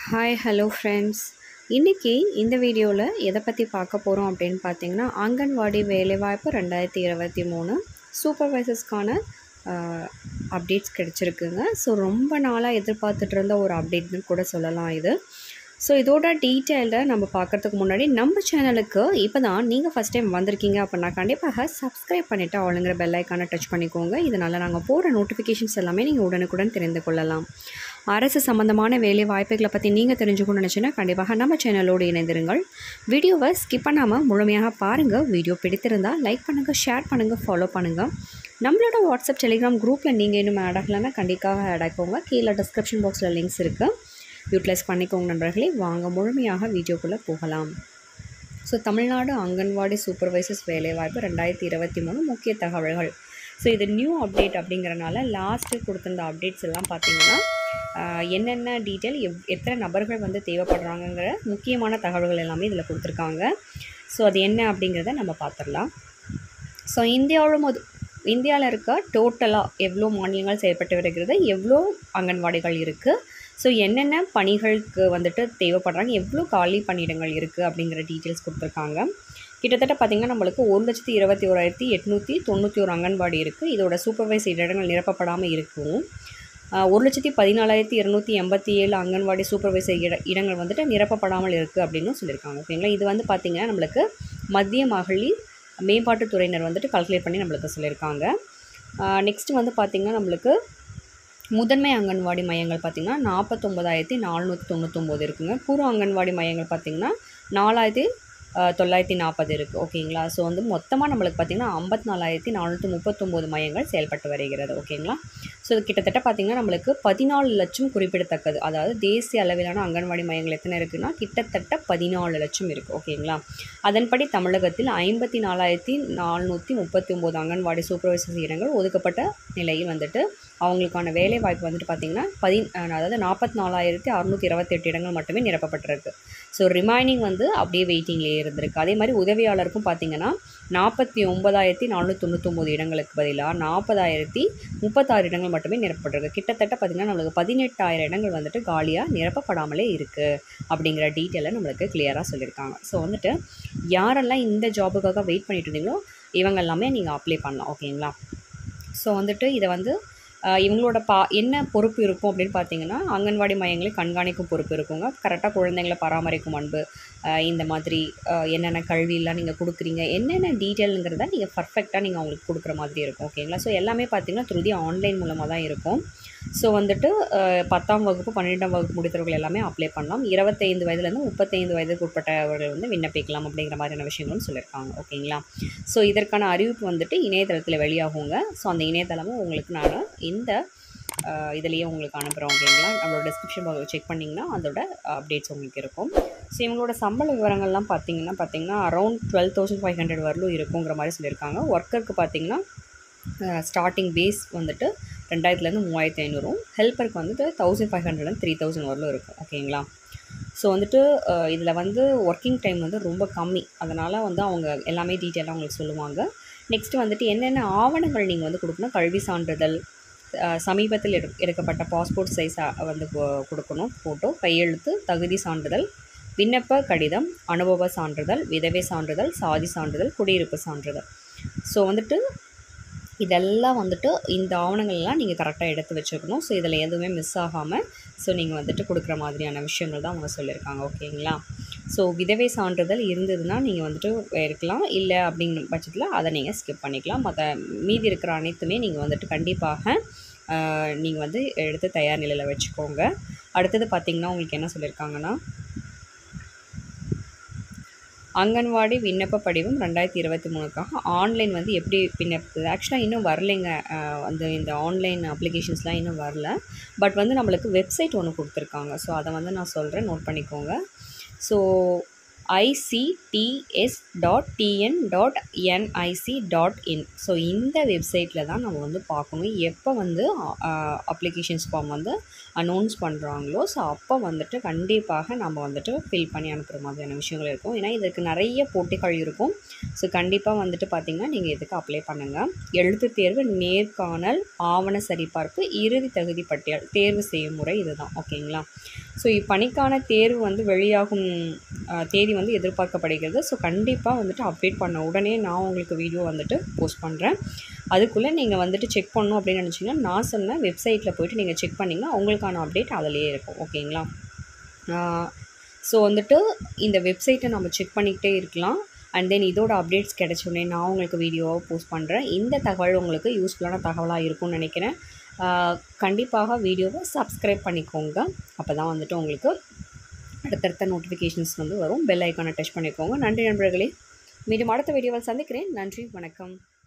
hi hello friends இன்றைக்கி இந்த வீடியோவில் எதை பற்றி பார்க்க போகிறோம் அப்படின்னு பார்த்தீங்கன்னா அங்கன்வாடி வேலைவாய்ப்பு ரெண்டாயிரத்தி இருபத்தி மூணு சூப்பர்வைசர்ஸ்க்கான அப்டேட்ஸ் கிடச்சிருக்குங்க ஸோ ரொம்ப நாளாக எதிர்பார்த்துட்டு இருந்த ஒரு அப்டேட்னு கூட சொல்லலாம் இது ஸோ இதோட டீட்டெயிலை நம்ம பார்க்குறதுக்கு முன்னாடி நம்ம சேனலுக்கு இப்போ தான் நீங்கள் ஃபஸ்ட் டைம் வந்திருக்கீங்க அப்படின்னா கண்டிப்பாக சப்ஸ்கிரைப் பண்ணிவிட்டு ஆளுங்கிற பெல் ஐக்கானை டச் பண்ணிக்கோங்க இதனால் நாங்கள் போகிற நோட்டிஃபிகேஷன்ஸ் எல்லாமே நீங்கள் உடனுக்குடன் தெரிந்து கொள்ளலாம் அரசு சம்மந்தமான வேலை வாய்ப்புகளை பற்றி நீங்கள் தெரிஞ்சுக்கணும்னு நினச்சின்னா கண்டிப்பாக நம்ம சேனலோடு இணைந்திருங்கள் வீடியோவை ஸ்கிப் பண்ணாமல் முழுமையாக பாருங்கள் வீடியோ பிடித்திருந்தால் லைக் பண்ணுங்கள் ஷேர் பண்ணுங்கள் ஃபாலோ பண்ணுங்கள் நம்மளோட வாட்ஸ்அப் டெலிகிராம் குரூப்பில் நீங்கள் இன்னும் ஆட் ஆகலைன்னா கண்டிப்பாக ஆட் ஆகிக்கோங்க கீழே டிஸ்கிரிப்ஷன் பாக்ஸில் லிங்க்ஸ் இருக்குது யூட்டிலைஸ் பண்ணிக்கோங்க நண்பர்களே வாங்க முழுமையாக வீடியோக்குள்ளே போகலாம் ஸோ தமிழ்நாடு அங்கன்வாடி சூப்பர்வைசர்ஸ் வேலைவாய்ப்பு ரெண்டாயிரத்தி இருபத்தி மூணு முக்கிய தகவல்கள் ஸோ இது நியூ அப்டேட் அப்படிங்கிறனால லாஸ்ட்டு கொடுத்துருந்த அப்டேட்ஸ் எல்லாம் பார்த்தீங்கன்னா ஆஹ், என்னென்ன டீட்டெயில் எவ் எத்தனை நபர்கள் வந்து தேவைப்படுறாங்கங்கிற முக்கியமான தகவல்கள் எல்லாமே இதில் கொடுத்துருக்காங்க ஸோ அது என்ன அப்படிங்கிறத நம்ம பார்த்துடலாம் ஸோ இந்தியாவில் மொத இந்தியாவில் இருக்க டோட்டலாக எவ்வளோ மாநிலங்கள் செயல்பட்டு வருகிறது எவ்வளோ அங்கன்வாடிகள் இருக்குது ஸோ என்னென்ன பணிகளுக்கு வந்துட்டு தேவைப்படுறாங்க எவ்வளோ காலி பணியிடங்கள் இருக்குது அப்படிங்கிற டீட்டெயில்ஸ் கொடுத்துருக்காங்க கிட்டத்தட்ட பார்த்திங்கன்னா நம்மளுக்கு ஒரு லட்சத்தி இருபத்தி ஓராயிரத்தி எட்நூற்றி தொண்ணூற்றி ஒரு அங்கன்வாடி இருக்குது இதோட சூப்பர்வைசர் இடங்கள் நிரப்பப்படாமல் இருக்கும் ஆஹ் ஒரு லட்சத்தி பதினாலாயிரத்தி இரநூத்தி எண்பத்தி ஏழு அங்கன்வாடி சூப்பர்வைசர் இட இடங்கள் வந்துட்டு நிரப்பப்படாமல் இருக்குது அப்படின்னு சொல்லியிருக்காங்க ஓகேங்களா இது வந்து பார்த்திங்கன்னா நம்மளுக்கு மத்திய மகளிர் மேம்பாட்டுத்துறையினர் வந்துட்டு கால்குலேட் பண்ணி நம்மளுக்கு சொல்லியிருக்காங்க நெக்ஸ்ட் வந்து பார்த்திங்கன்னா நம்மளுக்கு முதன்மை அங்கன்வாடி மையங்கள் பார்த்திங்கன்னா நாற்பத்தொம்பதாயிரத்தி நானூற்றி தொண்ணூத்தொம்பது இருக்குங்க குறு அங்கன்வாடி மையங்கள் பார்த்திங்கன்னா நாலாயிரத்தி அஹ், தொள்ளாயிரத்தி நாற்பது இருக்குது ஓகேங்களா ஸோ வந்து மொத்தமாக நம்மளுக்கு பார்த்திங்கன்னா ஐம்பத்தி நாலாயிரத்தி நானூற்றி முப்பத்தொம்போது மையங்கள் செயல்பட்டு வருகிறது ஓகேங்களா ஸோ இது கிட்டத்தட்ட பார்த்திங்கன்னா நம்மளுக்கு பதினாலு லட்சம் குறிப்பிடத்தக்கது அதாவது தேசிய அளவிலான அங்கன்வாடி மையங்கள் எத்தனை இருக்குன்னா கிட்டத்தட்ட பதினாலு லட்சம் இருக்குது ஓகேங்களா அதன்படி தமிழகத்தில் ஐம்பத்தி நாலாயிரத்தி நானூற்றி முப்பத்தி ஒம்பது அங்கன்வாடி சூப்பர்வைசர் இடங்கள் ஒதுக்கப்பட்ட நிலையில் வந்துட்டு அவங்களுக்கான வேலை வாய்ப்பு வந்துட்டு பார்த்திங்கன்னா பதி அஹ் அதாவது நாற்பத்தி நாலாயிரத்தி அறநூற்றி இருபத்தெட்டு இடங்கள் மட்டுமே நிரப்பப்பட்டிருக்கு ஸோ ரிமைனிங் வந்து அப்படியே வெயிட்டிங்லேயே இருந்திருக்கு அதே மாதிரி உதவியாளருக்கும் பார்த்திங்கன்னா நாற்பத்தி ஒன்பதாயிரத்தி நானூற்றி தொண்ணூத்தொம்பது இடங்களுக்கு பதிலாக நாற்பதாயிரத்தி முப்பத்தாறு இடங்கள் மட்டுமே நிரப்பப்பட்டிருக்கு கிட்டத்தட்ட பார்த்திங்கன்னா நம்மளுக்கு பதினெட்டாயிரம் இடங்கள் வந்துட்டு காலியாக நிரப்பப்படாமலே இருக்குது அப்படிங்கிற டீட்டெயிலை நம்மளுக்கு கிளியராக சொல்லியிருக்காங்க ஸோ வந்துட்டு யாரெல்லாம் இந்த ஜாபுக்காக வெயிட் பண்ணிட்டு இருந்தீங்களோ இவங்க எல்லாமே நீங்கள் அப்ளை பண்ணலாம் ஓகேங்களா ஸோ வந்துட்டு இதை வந்து ஆஹ் இவங்களோட பா என்ன பொறுப்பு இருக்கும் அப்படின்னு பார்த்தீங்கன்னா அங்கன்வாடி மையங்களை கண்காணிக்கும் பொறுப்பு இருக்குங்க கரெக்டாக குழந்தைங்களை பராமரிக்கும் அன்பு ஆஹ் இந்த மாதிரி ஆஹ் என்னென்ன கல்வியெல்லாம் நீங்கள் கொடுக்குறீங்க என்னென்ன டீட்டெயிலுங்கிறத நீங்கள் பர்ஃபெக்டாக நீங்கள் அவங்களுக்கு கொடுக்குற மாதிரி இருக்கும் ஓகேங்களா ஸோ எல்லாமே பார்த்தீங்கன்னா த்ரூதி ஆன்லைன் மூலமாக தான் இருக்கும் ஸோ வந்துட்டு ஆஹ் பத்தாம் வகுப்பு பன்னிரெண்டாம் வகுப்பு முடித்தவர்கள் எல்லாமே அப்ளை பண்ணலாம் இருபத்தைந்து வயதுலேருந்து முப்பத்தைந்து வயதுக்கு உட்பட்டவர்கள் வந்து விண்ணப்பிக்கலாம் அப்படிங்கிற மாதிரியான விஷயங்களும் சொல்லியிருக்காங்க ஓகேங்களா ஸோ இதற்கான அறிவிப்பு வந்துட்டு இணையதளத்தில் வெளியாகுங்க ஸோ அந்த இணையதளமும் உங்களுக்கு நான் இந்த ஆஹ் இதுலேயே உங்களுக்கு அனுப்புகிறோம் ஓகேங்களா நம்மளோட டிஸ்கிரிப்ஷன் பாக்ஸ் செக் பண்ணிங்கன்னா அதோட அப்டேட்ஸ் உங்களுக்கு இருக்கும் ஸோ இவங்களோட சம்பள விவரங்கள்லாம் பார்த்தீங்கன்னா பார்த்தீங்கன்னா around twelve thousand five hundred வரலும் இருக்குங்கிற மாதிரி சொல்லியிருக்காங்க ஒர்க்கருக்கு பார்த்தீங்கன்னா ஸ்டார்டிங் பேஸ் வந்துட்டு ரெண்டாயிரத்துலேருந்து மூவாயிரத்தி ஐநூறும் ஹெல்ப்பருக்கு வந்துட்டு thousand five hundred three thousand வரலும் இருக்கும் ஓகேங்களா ஸோ வந்துட்டு இதில் வந்து ஒர்க்கிங் டைம் வந்து ரொம்ப கம்மி அதனால் வந்து அவங்க எல்லாமே டீட்டெயிலாக உங்களுக்கு சொல்லுவாங்க நெக்ஸ்ட்டு வந்துட்டு என்னென்ன ஆவணங்கள் நீங்கள் வந்து கொடுக்கணும் கல்வி சான்றிதழ் அஹ், சமீபத்தில் எடு எடுக்கப்பட்ட பாஸ்போர்ட் சைஸ் வந்து கொ- கொடுக்கணும் ஃபோட்டோ கையெழுத்து தகுதி சான்றிதழ் விண்ணப்ப கடிதம் அனுபவ சான்றிதழ் விதவை சான்றிதழ் சாதி சான்றிதழ் குடியிருப்பு சான்றிதழ் ஸோ வந்துட்டு இதெல்லாம் வந்துட்டு இந்த ஆவணங்கள்லாம் நீங்கள் கரெக்டாக எடுத்து வச்சுக்கணும் ஸோ இதில் எதுவுமே மிஸ் ஆகாமல் ஸோ நீங்கள் வந்துட்டு கொடுக்குற மாதிரியான விஷயங்கள் தான் அவங்க சொல்லியிருக்காங்க ஓகேங்களா ஸோ விதவை சான்றிதழ் இருந்ததுன்னா நீங்கள் வந்துட்டு இருக்கலாம் இல்லை அப்படிங்கிற பட்சத்தில் அதை நீங்கள் ஸ்கிப் பண்ணிக்கலாம் மற்ற மீதி இருக்கிற அனைத்துமே நீங்கள் வந்துட்டு கண்டிப்பாக நீங்கள் வந்து எடுத்து தயார் நிலையில் வச்சுக்கோங்க அடுத்தது பார்த்திங்கன்னா உங்களுக்கு என்ன சொல்லியிருக்காங்கன்னா அங்கன்வாடி விண்ணப்ப படிவம் ரெண்டாயிரத்தி இருபத்தி மூணுக்காக ஆன்லைன் வந்து எப்படி விண்ணப்பிக்குது ஆக்சுவலாக இன்னும் வரலைங்க அஹ் அந்த இந்த ஆன்லைன் அப்ளிகேஷன்ஸ்லாம் இன்னும் வரல பட் வந்து நம்மளுக்கு வெப்சைட் ஒன்று கொடுத்துருக்காங்க ஸோ அதை வந்து நான் சொல்கிறேன் நோட் பண்ணிக்கோங்க so ICDS dot TN dot NIC dot in so இந்த வெப்சைட்டில் தான் நம்ம வந்து பார்க்கணும் எப்போ வந்து அப்ளிகேஷன்ஸ் ஃபார்ம் வந்து அனௌன்ஸ் பண்ணுறாங்களோ ஸோ அப்போ வந்துட்டு கண்டிப்பாக நம்ம வந்துட்டு ஃபில் பண்ணி அனுப்புகிற மாதிரியான விஷயங்கள் இருக்கும் ஏன்னா இதுக்கு நிறைய போட்டிகள் இருக்கும் ஸோ கண்டிப்பாக வந்துட்டு பார்த்திங்கன்னா நீங்கள் இதுக்கு அப்ளை பண்ணுங்கள் எழுத்து தேர்வு நேர்காணல் ஆவண சரிபார்ப்பு இறுதி தகுதி பட்டியல் தேர்வு செய்யும் முறை இதுதான் ஓகேங்களா ஸோ இப்பணிக்கான தேர்வு வந்து வெளியாகும் அஹ், தேதி வந்து எதிர்பார்க்கப்படுகிறது ஸோ கண்டிப்பாக வந்துட்டு அப்டேட் பண்ண உடனே நான் உங்களுக்கு வீடியோ வந்துட்டு போஸ்ட் பண்ணுறேன் அதுக்குள்ளே நீங்கள் வந்துட்டு செக் பண்ணணும் அப்படின்னு நினச்சிங்கன்னா நான் சொன்ன வெப்சைட்டில் போயிட்டு நீங்கள் செக் பண்ணிங்கன்னா உங்களுக்கான அப்டேட் அதிலேயே இருக்கும் ஓகேங்களா ஸோ வந்துட்டு இந்த வெப்சைட்டை நம்ம செக் பண்ணிக்கிட்டே இருக்கலாம் அண்ட் தென் இதோட அப்டேட்ஸ் கிடைச்ச உடனே நான் உங்களுக்கு வீடியோவாக போஸ்ட் பண்ணுறேன் இந்த தகவல் உங்களுக்கு யூஸ்ஃபுல்லான தகவலாக இருக்கும்னு நினைக்கிறேன் ஆஹ் கண்டிப்பாக வீடியோவை சப்ஸ்கிரைப் பண்ணிக்கோங்க அப்போ தான் வந்துட்டு உங்களுக்கு அடுத்தடுத்த நோட்டிஃபிகேஷன்ஸ் வந்து வரும் பெல் ஐக்கானை டச் பண்ணிக்கோங்க நன்றி நண்பர்களே மீண்டும் அடுத்த வீடியோவில் சந்திக்கிறேன் நன்றி வணக்கம்